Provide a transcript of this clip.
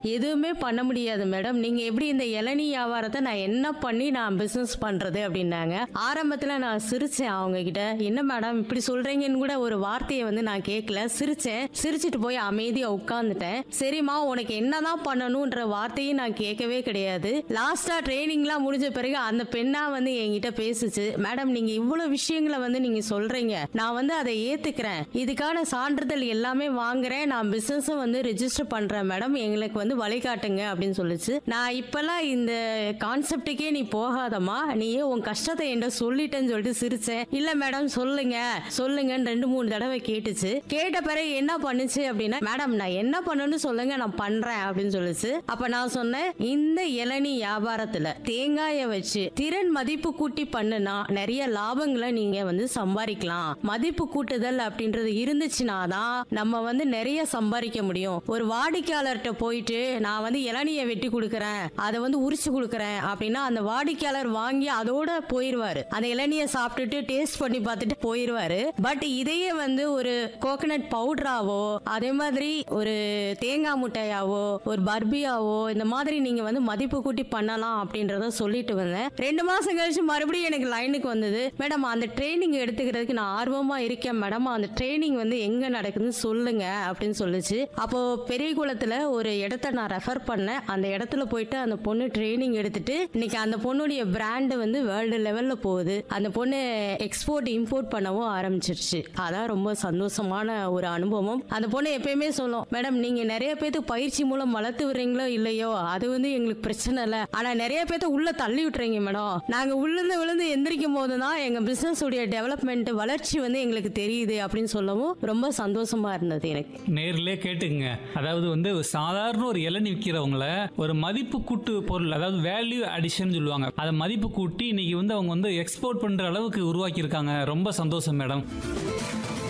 எதுவுமே பண்ண முடியாது மேடம் நீங்க எப்படி இந்த இளநீ வியாபாரத்தை நான் என்ன பண்ணி நான் பிசினஸ் பண்றது அப்படின்னாங்க ஆரம்பத்துல நான் சிரிச்சேன் அவங்க கிட்ட என்ன மேடம் இப்படி சொல்றீங்கன்னு கூட ஒரு வார்த்தையை வந்து நான் கேட்கல சிரிச்சேன் சிரிச்சிட்டு போய் அமைதியா உட்கார்ந்துட்டேன் சரிம்மா உனக்கு என்னதான் பண்ணணும்ன்ற வார்த்தையும் நான் கேட்கவே கிடையாது லாஸ்டா ட்ரைனிங்லாம் முடிஞ்ச பிறகு அந்த பெண்ணா வந்து என்கிட்ட பேசுச்சு மேடம் நீங்க இவ்வளவு விஷயங்களை வந்து நீங்க சொல்றீங்க நான் வந்து அதை ஏத்துக்கிறேன் இதுக்கான சான்றிதழ் எல்லாமே வாங்குறேன் நான் பிசினஸும் வந்து ரெஜிஸ்டர் பண்றேன் மேடம் எங்களுக்கு வந்து வழிகாட்டுங்க அப்படின்னு சொல்லுச்சு நான் இப்பெல்லாம் இந்த கான்செப்டுக்கே நீ போகாதம்மா நீ உன் கஷ்டத்தை என்கிட்ட சொல்லிட்டேன்னு சொல்லிட்டு சிரிச்சேன் இல்ல மேடம் சொல்லுங்க சொல்லுங்கன்னு ரெண்டு மூணு தடவை கேட்டுச்சு கேட்ட பிறகு என்ன பண்ணுச்சு அப்படின்னா மேடம் நான் என்ன பண்ணணும்னு சொல்லுங்க நான் பண்றேன் அப்படின்னு சொல்லுச்சு அப்ப நான் சொன்னேன் இந்த இளநீ வியாபாரத்துல தேங்காயை வச்சு திறன் மதிப்பு கூட்டி பண்ணுனா நிறைய லாபங்களை நீங்க வந்து சம்பாதிக்கலாம் மதிப்பு கூட்டுதல் அப்படின்றது இருந்துச்சுன்னா தான் நம்ம வந்து நிறைய சம்பாதிக்க முடியும் ஒரு வாடிக்கையாளர்கிட்ட போயிட்டு நான் வந்து இளநியை வெட்டி கொடுக்குறேன் அதை வந்து உரிச்சு கொடுக்குறேன் அப்படின்னா அந்த வாடிக்கையாளர் வாங்கி அதோட போயிருவாரு அந்த இளநியை சாப்பிட்டுட்டு டேஸ்ட் பண்ணி பார்த்துட்டு போயிருவாரு பட் இதையே வந்து ஒரு கோகனட் பவுடராவோ அதே மாதிரி ஒரு தேங்காய் முட்டையாவோ ஒரு பர்பியாவோ இந்த மாதிரி நீங்க வந்து மதிப்பு கூட்டி பண்ணலாம் அப்படின்றத சொல்லிட்டு வந்தேன் ரெண்டு மாசம் கழிச்சு மறுபடியும் எனக்கு லைனுக்கு வந்தது மேடம் அந்த ட்ரைனிங் எடுத்துக்கிறதுக்கு நான் ஆர்வமா இருக்கேன் மேடம் அந்த ட்ரைனிங் வந்து எங்க நடக்குதுன்னு சொல்லுங்க அப்படின்னு சொல்லுச்சு அப்போ பெரிய குளத்துல ஒரு இடத்த நான் ரெஃபர் பண்ணேன் அந்த இடத்துல போயிட்டு அந்த பொண்ணு ட்ரைனிங் எடுத்துட்டு இன்னைக்கு அந்த பொண்ணுடைய பிராண்ட் வந்து வேர்ல்டு லெவல்ல போகுது அந்த பொண்ணு எக்ஸ்போர்ட் இம்போர்ட் பண்ணவும் ஆரம்பிச்சிருச்சு அதான் ரொம்ப சந்தோஷமான ஒரு அனுபவம் அந்த பொண்ணு எப்பயுமே சொல்லும் மேடம் நீங்க நிறைய பேத்துக்கு பயிற்சி மூலம் வளர்த்து விடுறீங்களோ இல்லையோ அது வந்து எங்களுக்கு பிரச்சனை இல்லை ஆனா நிறைய பேத்த உள்ள தள்ளி விட்டுறீங்க மேடம் நாங்க விழுந்து விழுந்து எந்திரிக்கும் போது தான் எங்க பிசினஸ் உடைய டெவலப்மெண்ட் வளர்ச்சி வந்து எங்களுக்கு தெரியுது அப்படின்னு சொல்லவும் ரொம்ப சந்தோஷமா இருந்தது எனக்கு நேர்லயே கேட்டுங்க அதாவது வந்து ஒரு சாதாரண ஒரு இளநீ விற்கிறவங்கள ஒரு மதிப்பு கூட்டு பொருள் அதாவது வேல்யூ அடிஷன் சொல்லுவாங்க அதை மதிப்பு கூட்டி இன்னைக்கு வந்து அவங்க வந்து எக்ஸ்போர்ட் பண்ற அளவுக்கு உருவாக்கி இருக்காங்க ரொம்ப சந்தோஷம் மேடம்